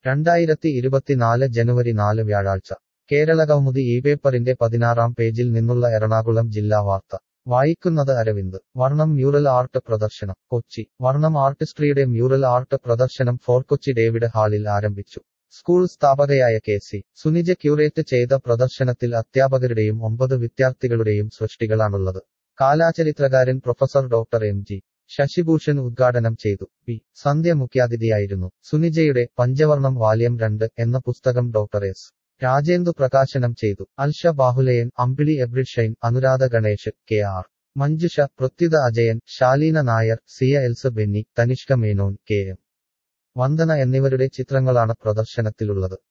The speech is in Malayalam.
രണ്ടായിരത്തി ഇരുപത്തിനാല് ജനുവരി നാല് വ്യാഴാഴ്ച കേരളകൗമുദി ഈ പേപ്പറിന്റെ പതിനാറാം പേജിൽ നിന്നുള്ള എറണാകുളം ജില്ലാ വാർത്ത വായിക്കുന്നത് അരവിന്ദ് വർണ്ണം മ്യൂറൽ ആർട്ട് പ്രദർശനം കൊച്ചി വർണ്ണം ആർട്ടിസ്ട്രിയുടെ മ്യൂറൽ ആർട്ട് പ്രദർശനം ഫോർ കൊച്ചി ഡേവിഡ് ഹാളിൽ ആരംഭിച്ചു സ്കൂൾ സ്ഥാപകയായ കെ സി സുനിജ ക്യൂറേറ്റ് ചെയ്ത പ്രദർശനത്തിൽ അധ്യാപകരുടെയും ഒമ്പത് വിദ്യാർത്ഥികളുടെയും സൃഷ്ടികളാണുള്ളത് കാലാചരിത്രകാരൻ professor doctor M G Sasibhushan ഉദ്ഘാടനം ചെയ്തു പി സന്ധ്യ മുഖ്യാതിഥിയായിരുന്നു സുനിജയുടെ പഞ്ചവർണം വാല്യം രണ്ട് എന്ന പുസ്തകം ഡോക്ടർ എസ് രാജേന്ദു പ്രകാശനം ചെയ്തു Alsha Bahuleyan Ambili Ebrishine Anuradha Ganesh K R Manjusha Prathyutha Ajayan Shaleena Nair Siya Els Benny Tanishka Menon K M Vandana എന്നിവരുടെ ചിത്രങ്ങളാണ് പ്രദർശനത്തിലുള്ളത്